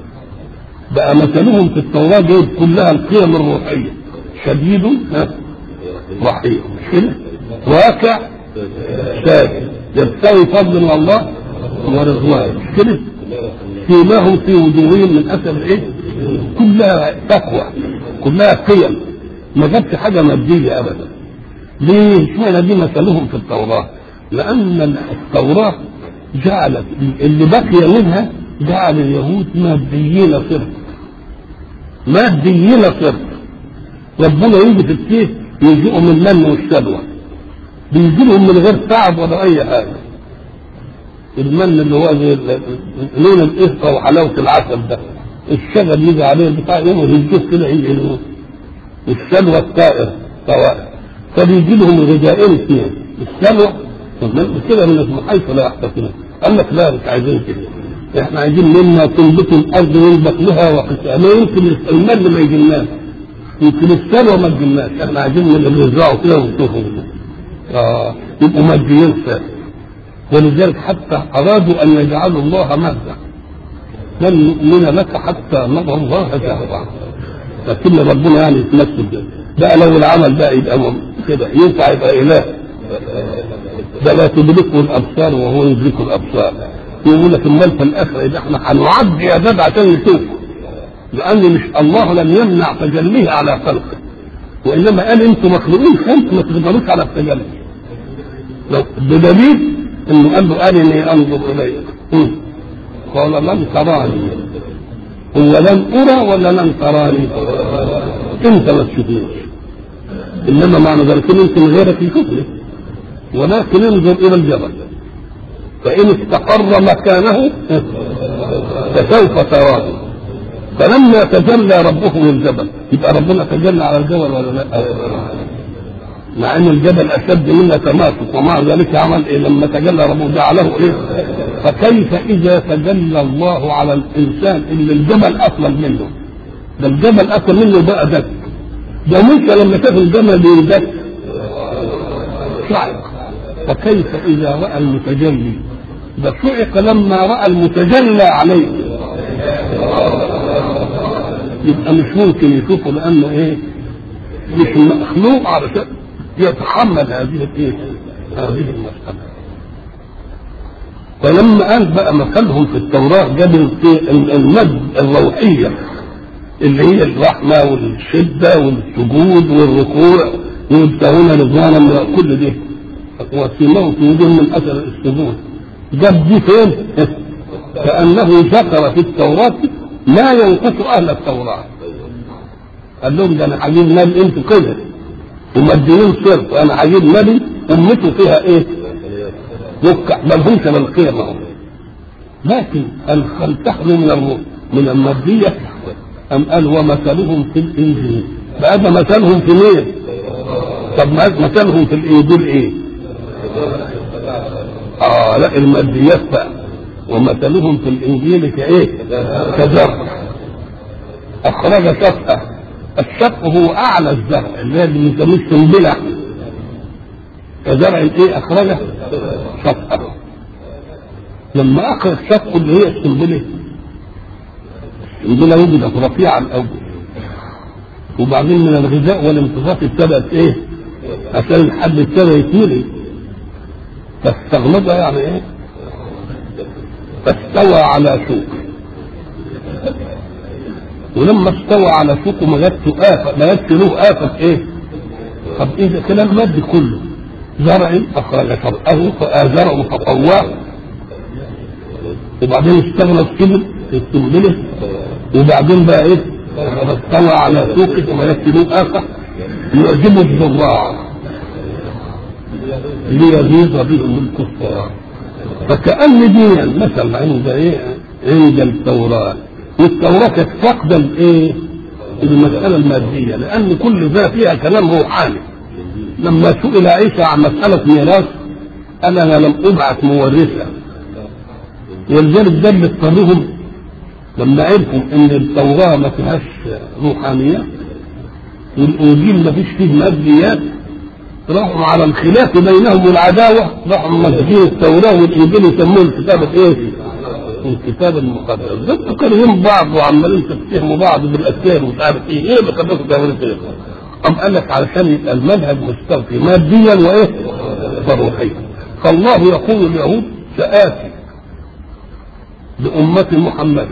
بقى مثلهم في التوراه جايب كلها القيم الروحيه شديد ها رحيم مش كده؟ واقع ساجد يبتغي فضل من الله ورضوان مش كده؟ سيماهم في وجوههم من اثر الايه؟ كلها تقوى كلها قيم ما جابش حاجه ماديه ابدا ليه؟ اشمعنى دي مثلهم في التوراه؟ لان التوراه جعلت اللي بقي منها جعل اليهود ماديين صرف ماديين صرف ربنا يجي في الكيس يجيئوا من المن والسلوى بيجي لهم من غير تعب ولا اي حاجه المن اللي هو زي لون القشطه وحلاوه العسل ده الشجر يجي عليه بتاع يوم يهجوه كده يجي له السلوى الطائر طوائر فبيجي لهم غذائين اثنين السلوى كده من حيث لا يحتفلون قال لك لا مش عايزين كده احنا عايزين مما تنبت الارض وينبت لها وقتها ما يمكن المن ما يجيلناش يمكن السلوى ما تجيلناش احنا عايزين من اللي يزرعوا كده ونشوفهم اه يبقوا ماديين سالم ولذلك حتى ارادوا ان يجعلوا الله ماده لن نؤمن لك حتى نرى الله جهرا لكن ربنا يعني يتمثل ده بقى لو العمل بقى يبقى كده ينفع يبقى اله ده لا تدركه الابصار وهو يدرك الابصار يقول لك امال في الاخره اذا احنا هنعدي يا جدع عشان نشوفه لان مش الله لم يمنع تجليه على خلقه وانما قال انتم مخلوقين فانتم ما تقدروش على التجلي لو بدليل انه قال له ارني انظر اليك مم. قال لن تراني هو لن ارى ولا لن تراني انت ما تشوفنيش انما معنى ذلك إن يمكن غيرك يشوفني ولكن انظر الى الجبل فان استقر مكانه فسوف تراني فلما تجلى ربه للجبل يبقى ربنا تجلى على الجبل ولا لا؟ مع ان الجبل اشد منا تماسك ومع ذلك عمل ايه لما تجلى ربه جعله ايه؟ فكيف اذا تجلى الله على الانسان اللي الجبل اطول منه؟ ده الجبل اطول منه بقى دك ده موسى لما شاف الجبل بيدك صعق فكيف اذا راى المتجلي ده صعق لما راى المتجلى عليه يبقى مش ممكن يشوفه لانه ايه مش مخلوق علشان يتحمل هذه الايه هذه المسألة فلما قال بقى مثلهم في التوراة جاب المد الروحية اللي هي الرحمة والشدة والسجود والركوع ويبتغون رضوانا من كل ده وسيمهم في وجوه من اثر السجود جاب دي فين؟ كأنه ذكر في التوراة ما ينقص أهل التوراة قال لهم ده أنا هجيب نبي أنتوا كده ومدينين صرف أنا هجيب نبي أمته فيها إيه؟ وقع ملهمش بالقيمة هم لكن هل هل تخلو من الروح من المادية أم قال ومثلهم في الإنجيل بقى ده مثلهم في مين؟ طب مثلهم في الإنجيل إيه؟ آه لا الماديات بقى ومثلهم في الانجيل كايه؟ كزرع اخرج شطأه الشطء هو اعلى الزرع اللي هي اللي بنسميه السنبله كزرع ايه اخرج شطأه لما اخرج شطأه اللي هي السنبله السنبله وجدت رفيعه الاول وبعدين من الغذاء والامتصاص ابتدت ايه؟ عشان الحد ابتدى يتملي فاستغلظها يعني ايه؟ فاستوى على سوق ولما استوى على سوقه ما جاتش آفة ما جاتش له آفة ايه؟ طب ايه ده كلام مادي كله زرع اخرج شرقه فآزره فقواه وبعدين استغنى السبل السنبله وبعدين بقى ايه؟ استوى على سوقه وما جاتش له آفة يعجبه الزراع ليغيظ بهم الكفار فكأن دي المثل عند ايه عند التوراة والتوراة كانت فاقدة الايه المسألة المادية لأن كل ذا فيها كلام روحاني لما سئل عيسى عن مسألة ميراث قال أنا لم أبعث مورثا ولذلك ده اللي اضطرهم لما عرفوا ان التوراة ما فيهاش روحانيات والانجيل ما فيش فيه ماديات راحوا على الخلاف بينهم والعداوة راحوا مسجين التوراة والإنجيل يسموه الكتاب الإيه؟ الكتاب المقدس ده كارهين بعض وعمالين تتهموا بعض بالأسير ومش عارف إيه إيه بقدسوا كامل كده أم قال لك علشان يبقى المنهج مستوفي ماديا وإيه؟ وروحيا فالله يقول اليهود سآتي لأمة محمد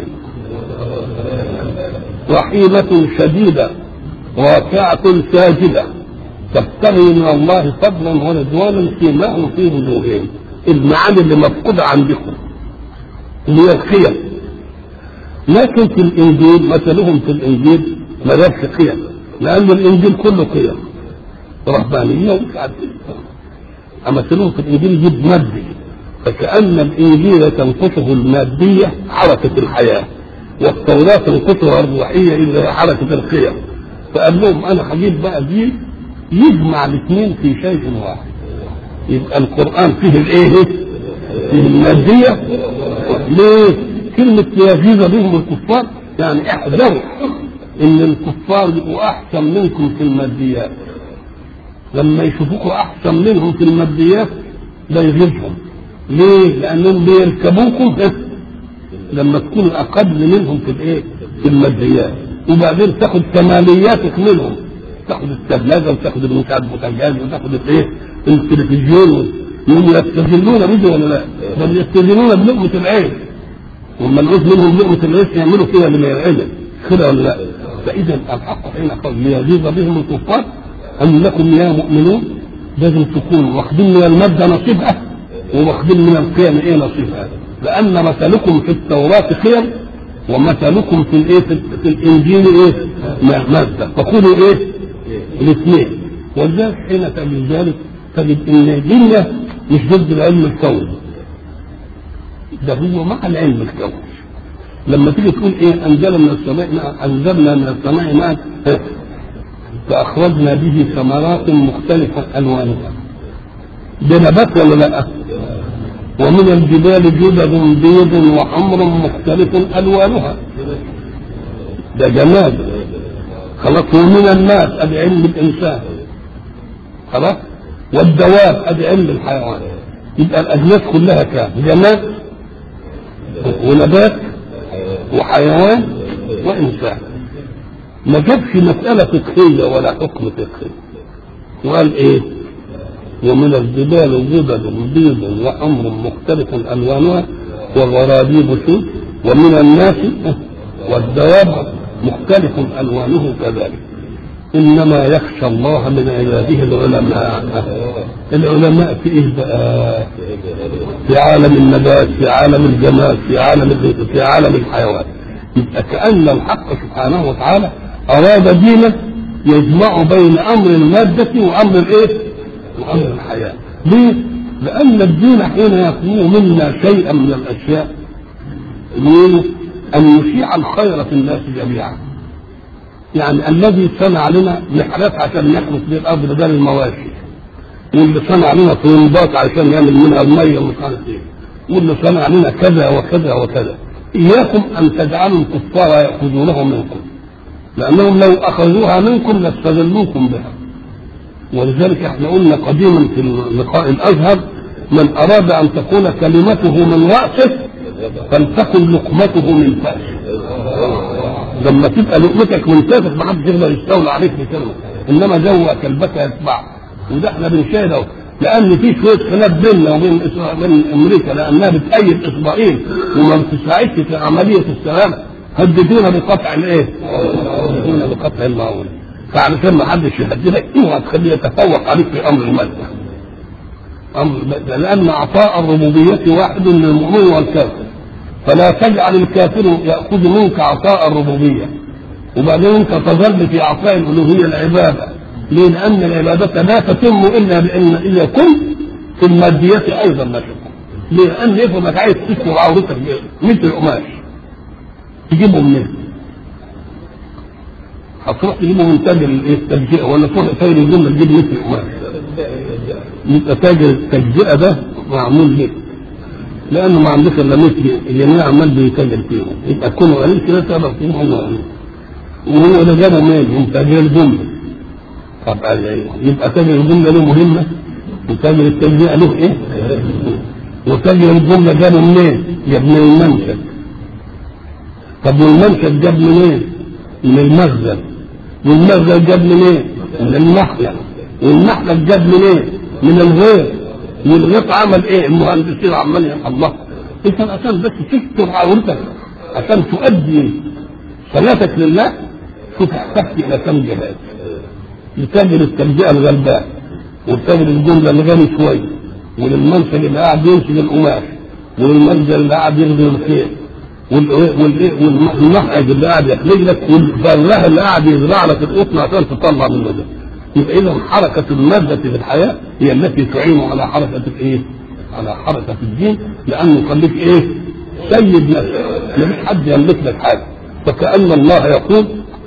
رحيمة شديدة واقعة ساجدة تبتغي من الله فضلا ورضوانا فيما في وجوههم المعاني اللي مفقودة عندكم اللي هي القيم لكن في الانجيل مثلهم في الانجيل ما جابش قيم لان الانجيل كله قيم رهبانيه ومش عارف مثلهم في الانجيل يجيب مادي فكأن الانجيل تنقصه الماديه حركه الحياه والتوراه تنقصها الروحيه الى حركه القيم فقال لهم انا هجيب بقى جيل يجمع الاثنين في شيء واحد يبقى القرآن فيه الايه؟ فيه المادية ليه؟ كلمة ليغيظ بهم الكفار يعني احذروا ان الكفار يبقوا احسن منكم في الماديات لما يشوفوكوا احسن منهم في الماديات ده يغيظهم ليه؟ لانهم بيركبوكم لما تكونوا اقل منهم في الايه؟ في الماديات وبعدين تاخد كمالياتك منهم تاخد الثلاجه وتاخد المساعد البوتاجاز وتاخد الايه التلفزيون يوم يستذلون بده ولا لا؟ بل يستذلون بلقمه العيش وما نعوز منهم لقمه العيش يعملوا كده لما يرعبك كده ولا لا؟ فاذا الحق حين قال ليغيظ بهم الكفار انكم يا مؤمنون لازم تكون واخدين من المادة نصيبها وواخدين من القيم ايه نصيبها لأن مثلكم في التوراة خير ومثلكم في الايه في, في الانجيل ايه مادة فخذوا ايه الاثنين ولذلك حين تجد ذلك تجد ان الدنيا مش ضد العلم الكوني ده هو مع العلم الكوني لما تيجي تقول ايه انزلنا من السماء ماء انزلنا من السماء ماء فاخرجنا به ثمرات مختلفه الوانها ده نبات ولا لا؟ ومن الجبال جدد بيض وحمر مختلف الوانها ده جمال خلاص ومن الناس ادي علم الانسان خلاص والدواب ادي علم الحيوان يبقى الاجناس كلها كام جمال ونبات وحيوان وانسان ما جابش مساله فقهيه ولا حكم فقهي وقال ايه ومن الجبال جبل بيض وحمر مختلف الوانها وغرابيب سود ومن الناس والدواب مختلف الوانه كذلك انما يخشى الله من عباده العلماء العلماء في ايه بقى في عالم النبات في عالم الجمال في عالم في عالم الحيوان يبقى كان الحق سبحانه وتعالى اراد دينا يجمع بين امر الماده وامر الايه وامر الحياه ليه لان الدين حين يطلب منا شيئا من الاشياء يقول ان يشيع الخير في الناس جميعا يعني الذي صنع لنا محرات عشان نحرس بيه الارض بدل المواشي واللي صنع لنا طينبات عشان يعمل منها الميه ومش عارف ايه واللي صنع لنا كذا وكذا وكذا اياكم ان تجعلوا الكفار ياخذونه منكم لانهم لو اخذوها منكم لاستغلوكم بها ولذلك احنا قلنا قديما في اللقاء الازهر من اراد ان تكون كلمته من راسه فلتكن لقمته من فاسه لما تبقى لقمتك منتفخ ما حدش يقدر يستولى عليك بكلمه انما جوا كلبك يتبع وده احنا بنشاهده لان في شويه خلاف بيننا وبين بين امريكا لانها بتأيد اسرائيل وما بتساعدش في عمليه السلام هددونا بقطع الايه؟ هددونا بقطع المعونه فعلشان ما حدش يهددك اوعى تخليه يتفوق عليك في امر الماده امر الماده لان عطاء الربوبيه واحد للمؤمن والكافر فلا تجعل الكافر ياخذ منك عطاء الربوبيه وبعدين انت تظل في عطاء الالوهيه العباده ليه؟ لان العباده لا تتم الا بان اذا كنت في الماديات ايضا لا تتم ليه؟ لان افرض عايز تستر عورتك مثل قماش تجيبه منين؟ هتروح تجيبه من تاجر التجزئه ولا تروح تاجر الجمله تجيب مثل قماش يبقى تاجر التجزئه ده معمول ليه؟ لانه ما عندوش الا مثل الجميع عمال بيتاجر فيهم يبقى كونه قليل كده تقدر فيهم وهو ده جابه منين؟ من تاجر الجمله طب يبقى تاجر الجمله له مهمه وتاجر التجزئه له ايه؟ وتاجر الجمله جابه منين؟ جاب من المنشد طب والمنشد جاب منين؟ من المخزن والمخزن جاب منين؟ من المحلى والمحلى جاب منين؟ من الغيط والغيط عمل ايه؟ المهندسين عمال يا الله انت عشان بس تستر عورتك عشان تؤدي صلاتك لله شوف احتجت الى كم جهاز لتاجر التجزئه الغلباء وتاجر الجمله اللي غني شويه وللمنشد اللي قاعد ينشد القماش وللمنزل اللي قاعد يخدم الخير والمحرج اللي قاعد يخرج لك والفلاح اللي قاعد يزرع لك القطن عشان تطلع منه ده يبقى اذا حركه الماده في الحياه هي التي تعين على حركه الايه؟ على حركه الدين لانه يخليك ايه؟ سيد نفسك مفيش حد يملك لك حاجه فكأن الله يقول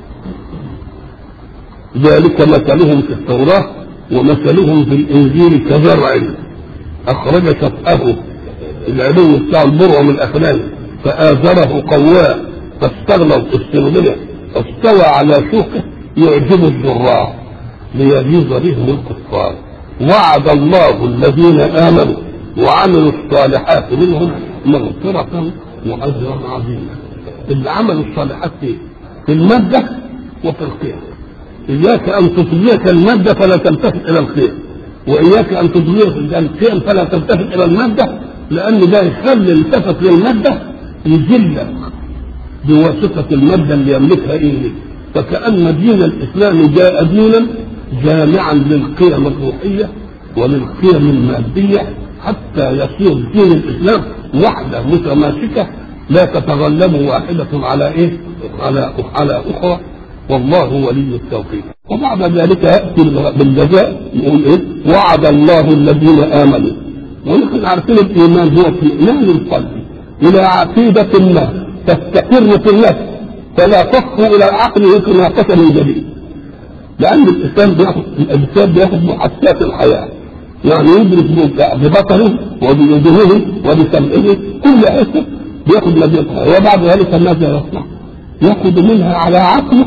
ذلك مثلهم في التوراة ومثلهم في الإنجيل كزرع أخرج شطأه العلو بتاع البرع من الأفلام فآزره قواه فاستغلظ استغلله فاستوى على سوقه يعجب الزراع ليغيظ بهم الكفار وعد الله الذين آمنوا وعملوا الصالحات منهم مغفرة وأجرا عظيما اللي عملوا الصالحات في في المادة وفي الخير إياك أن تطغيك المادة فلا تلتفت إلى الخير وإياك أن تطغيك الخير فلا تلتفت إلى المادة لأن ده يخلي التفت للمادة يذلك بواسطة المادة اللي يملكها إيه فكأن دين الإسلام جاء دينا جامعا للقيم الروحية وللقيم المادية حتى يصير دين الإسلام وحدة متماسكة لا تتغلب واحدة على إيه؟ على على أخرى والله ولي التوفيق وبعد ذلك يأتي بالجزاء يقول إيه؟ وعد الله الذين آمنوا ونحن عارفين الإيمان هو اطمئنان القلب إلى عقيدة ما تستقر في النفس فلا تصفو إلى العقل كما قتل جديد لأن الإنسان بياخد الإنسان بياخد محسات الحياة يعني يدرك ببصره وبأذنه وبسمعه كل حسه بياخد مادتها وبعد ذلك ماذا يصنع؟ ياخذ منها على عقله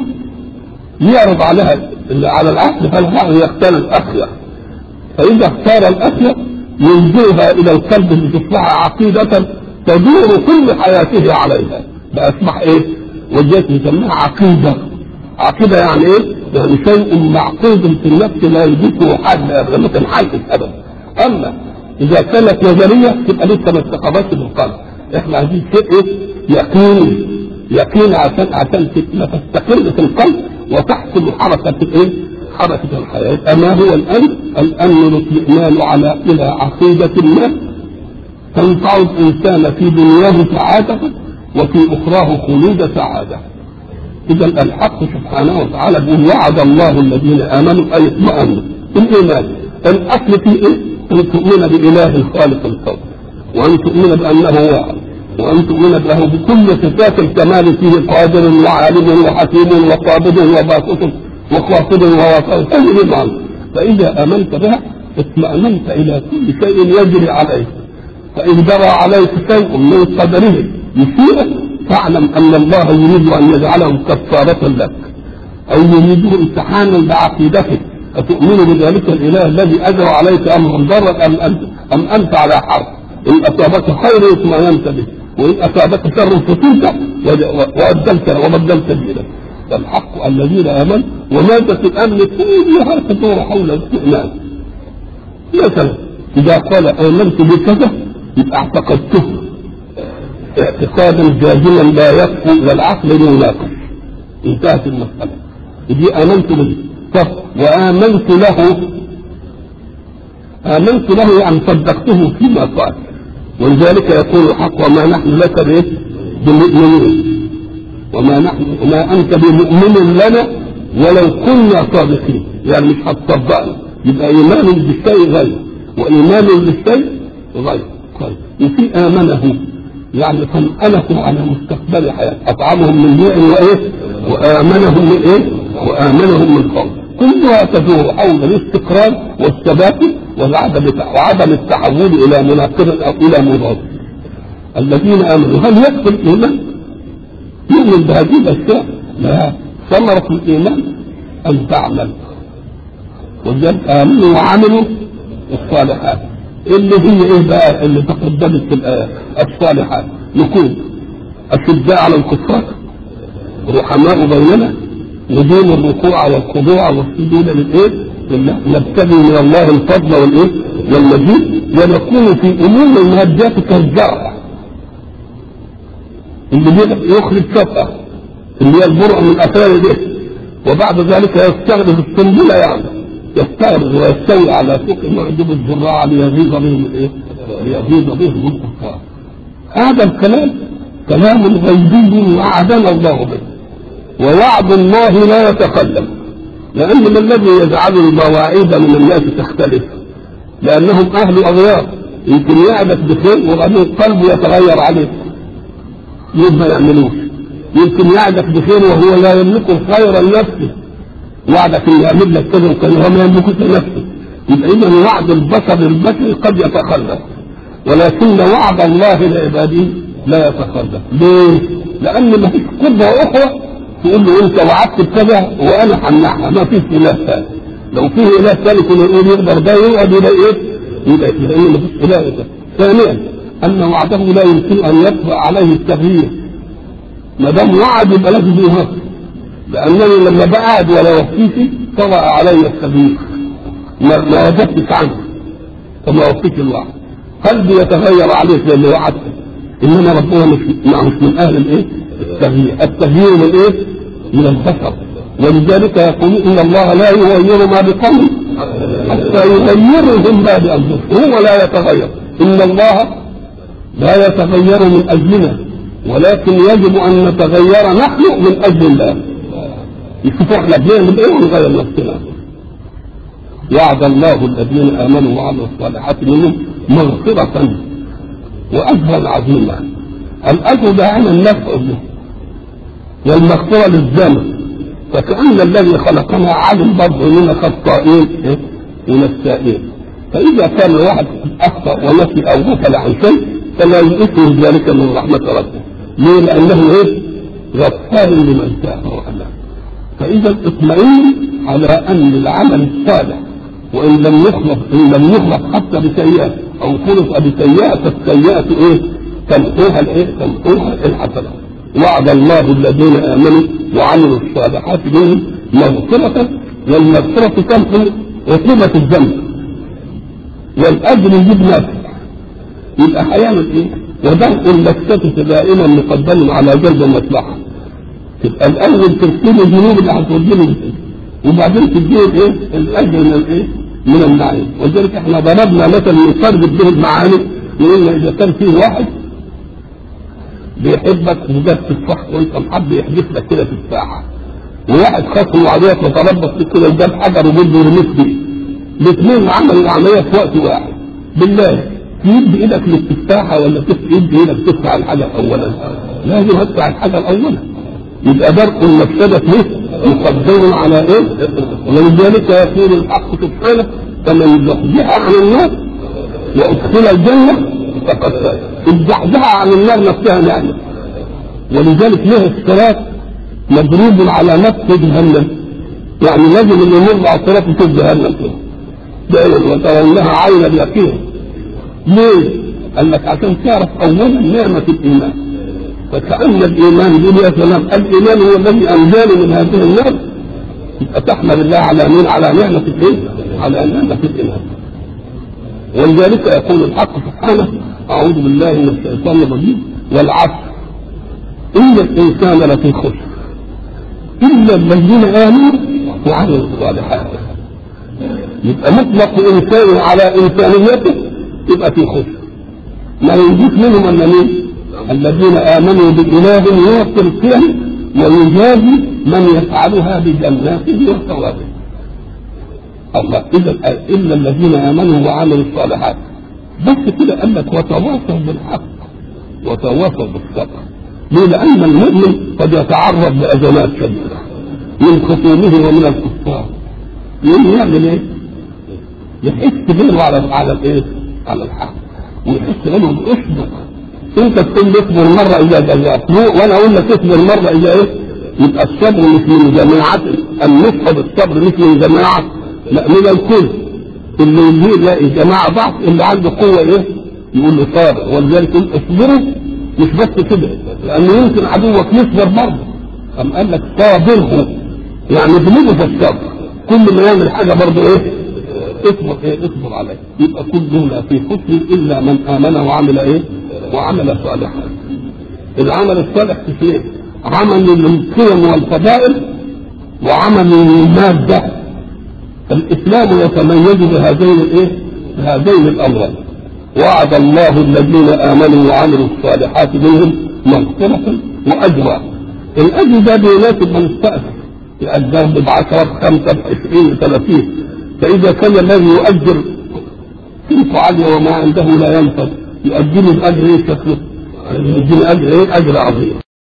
يعرض عليها على العقل فالعقل يختار الأخير فإذا اختار الأخير ينزلها إلى القلب لتصبح عقيدة تدور كل حياته عليها بقى أصبح إيه؟ وجدت يسميها عقيدة عقيدة يعني إيه؟ يعني شيء معقود في النفس لا يدركه حد ابدا ما تنحلش ابدا اما اذا كانت نظريه تبقى لسه ما استقرتش بالقلب احنا عايزين شيء ايه يقين يقين عشان عشان ما تستقر في القلب وتحكم حركه الايه حركه الحياه يبقى ما هو الامن الامن الاطمئنان على الى عقيده ما تنفع الانسان في دنياه سعاده وفي اخراه خلود سعاده اذا الحق سبحانه وتعالى بيقول وعد الله الذين امنوا اي اطمأنوا الايمان الاصل في ايه؟ ان تؤمن باله الخالق الكون وان تؤمن بانه واحد وان تؤمن له بكل صفات الكمال فيه قادر وعالم وحكيم وقابض وباسط وخاطب وواصل كل معنى فاذا امنت بها اطمأننت الى كل شيء يجري عليك فان جرى عليك شيء من قدره يسيرك فاعلم ان الله يريد ان يجعله كفارة لك او يريد امتحانا بعقيدتك اتؤمن بذلك الاله الذي اجرى عليك امرا ضرا ام انت ام انت على حرب ان اصابك خير اطمئننت به وان اصابك شر فتنت وبدلت وبدلت دينك فالحق الذين امنوا ومادة الامن كلها تدور حول الاطمئنان مثلا اذا قال امنت بكذا يبقى اعتقدته اعتقادا جازما لا يكفو الى العقل يناقش انتهت المسألة دي آمنت به طب وآمنت له آمنت له يعني صدقته فيما قال ولذلك يقول الحق وما نحن لك به بمؤمنين وما نحن وما أنت بمؤمن لنا ولو كنا صادقين يعني مش هتصدقنا يبقى إيمان بالشيء غير وإيمان بالشيء غير طيب وفي آمنه يعني طمأنهم على مستقبل حياة أطعمهم من جوع وإيه وآمنهم من إيه وآمنهم من خوف كلها تدور حول الاستقرار والثبات والعدم وعدم التحول إلى مناقض أو إلى مضاد الذين آمنوا هل يكفي الإيمان؟ يؤمن بهذه الأشياء؟ لا ثمرة الإيمان أن تعمل ولذلك آمنوا وعملوا الصالحات اللي هي ايه بقى اللي تقدمت في الايه الصالحات نكون اشداء على الكفار رحماء بيننا ندين الركوع والخضوع والسجود للايه؟ لله نبتغي من الله الفضل والايه؟ والمجيد ونكون في امور الماديات كالزرع اللي يخرج شفقه اللي هي البرع من اثار ده وبعد ذلك يستخدم السنبله يعني يستغرب ويستوي على سوق معجب الزراع ليغيظ بهم الايه؟ ليغيظ بهم الكفار. هذا الكلام كلام غيبي وعدنا الله به. ووعد الله لا يتخلف. لأن ما الذي يجعل المواعيد من الناس تختلف؟ لأنهم أهل أغيار يمكن يعبث بخير وبعدين قلبه يتغير عليه. يبقى يعملوش. يمكن يعبث بخير وهو لا يملك الخير لنفسه وعدك ان يعمل لك كذا وكذا هو ما يملكوش لنفسه يبقى اذا وعد البشر البشري قد يتخلف ولكن وعد الله لعباده لا يتخلف ليه؟ لان ما فيش قدره اخرى تقول له انت وعدت بكذا وانا همنعها ما فيش اله ثاني لو فيه اله ثاني كنا نقول يقدر ده يقعد يبقى ايه؟ يبقى لان ما فيش اله ثاني ثانيا ان وعده لا يمكن ان يطرا عليه التغيير ما دام وعد يبقى لازم يهرب لأنني لما بقعد ولا وفيتي طرأ علي التغيير ما, ما وجدتش عنه فما وفيت الله قلبي يتغير عليك لأني وعدت إنما ربنا مش مش من أهل الإيه؟ التغيير التغيير من إيه؟ من البشر ولذلك يقول إن الله لا يغير ما بقوم حتى يغيروا هم ما بانفسهم هو لا يتغير ان الله لا يتغير من اجلنا ولكن يجب ان نتغير نحن من اجل الله يشوفوا احنا بنعمل ايه ونغير نفسنا وعد الله الذين امنوا وعملوا الصالحات منهم مغفرة واجرا عظيما الاجر ده عن النفع له والمغفرة للذنب فكأن الذي خلقنا علم برضه اننا خطائين إيه؟ ونسائين فإذا كان الواحد أخطأ ونسي أو غفل عن شيء فلا يؤثر ذلك من رحمة ربه ليه؟ لأنه إيه؟ غفار لمن تاب وأناب فإذا اطمئن على أن العمل الصالح وإن لم يخلص إن لم يخلص حتى بسيئة أو خلص بسيئة فالسيئة إيه؟ تمحوها الإيه؟ تمحوها الحسنة وعد الله الذين آمنوا وعملوا الصالحات منهم مغفرة والمغفرة تمحو عقوبة الذنب والأجر يجيب نفع يبقى هيعمل إيه؟ ودفع المكتبة دائما مقدم على جلب المصلحة تبقى الأول ترسل الذنوب اللي هتوديني وبعدين تديه الايه؟ الأجر من الايه؟ من النعيم ولذلك احنا ضربنا مثلا نقرب به المعاني يقولنا إذا كان فيه واحد بيحبك وجاب تفاح وانت محب يحدث لك كده في الساحه وواحد خصم وعدوك وتربص فيك كده وجاب حجر وجده ورميك بيه الاثنين عملوا العمليه في وقت واحد بالله تجيب بايدك للتفاحه ولا تجيب بايدك تدفع الحجر اولا لازم ادفع الحجر اولا يبقى درء المفسدة ايه؟ مقدم على ايه؟ ولذلك يقول الحق سبحانه فمن زحزح عن النار وادخل الجنه فقد فاز الزحزحه عن النار نفسها نعمه ولذلك له الصراط مضروب على نفس جهنم يعني لازم اللي يمر على الصراط يشوف جهنم كده دائما وترونها عين اليقين ليه؟ قال لك عشان تعرف اولا نعمه الايمان فكأن الإيمان يقول يا سلام الإيمان هو الذي أنزل من هذه النار يبقى تحمد الله على مين؟ على نعمة الإيه؟ على نعمة الإيمان ولذلك يقول الحق سبحانه أعوذ بالله من الشيطان الرجيم والعصر إن الإنسان لفي خسر إلا الذين آمنوا وعملوا الصالحات يبقى مطلق إنسان على إنسانيته يبقى في خسر ما يجيك منهم أن مين؟ الذين آمنوا بإله يعطي القيم ويجازي من يفعلها بجناته وثوابه الله إلا إلا الذين آمنوا وعملوا الصالحات بس كده قال لك وتواصوا بالحق وتواصوا بالصبر ليه؟ لأن المؤمن قد يتعرض لأزمات شديدة من خصومه ومن الكفار يقوم يعمل إيه؟ يحس بينه على على الإيه؟ على الحق ويحس بينه بأصبر انت تقول لي اصبر مره اذا جزاك وانا اقول لك اصبر مره اذا ايه يبقى الصبر مش من جماعه النصح بالصبر مش من جماعه لا من الكل اللي يجي يلاقي جماعه ضعف اللي عنده قوه ايه يقول له صابر ولذلك يقول اصبروا مش بس كده لانه يمكن عدوك يصبر برضه قام قال لك صابره يعني ذنوبه في الصبر كل ما يعمل حاجه برضه ايه اصبر ايه اصبر عليه يبقى كلنا في خسر الا من امن وعمل ايه وعمل صالحا العمل الصالح كثير عمل للقيم والفضائل وعمل للمادة الإسلام يتميز بهذين الإيه؟ بهذين الأمرين وعد الله الذين آمنوا وعملوا الصالحات منهم مغفرة وأجرا الأجر ده بيناسب من استأجر يأجر بعشرة بخمسة بعشرين بثلاثين فإذا كان الذي يؤجر قيمته عالية وما عنده لا ينفذ يؤجل الاجر ايه شكله؟ يؤجل اجر ايه؟ اجر عظيم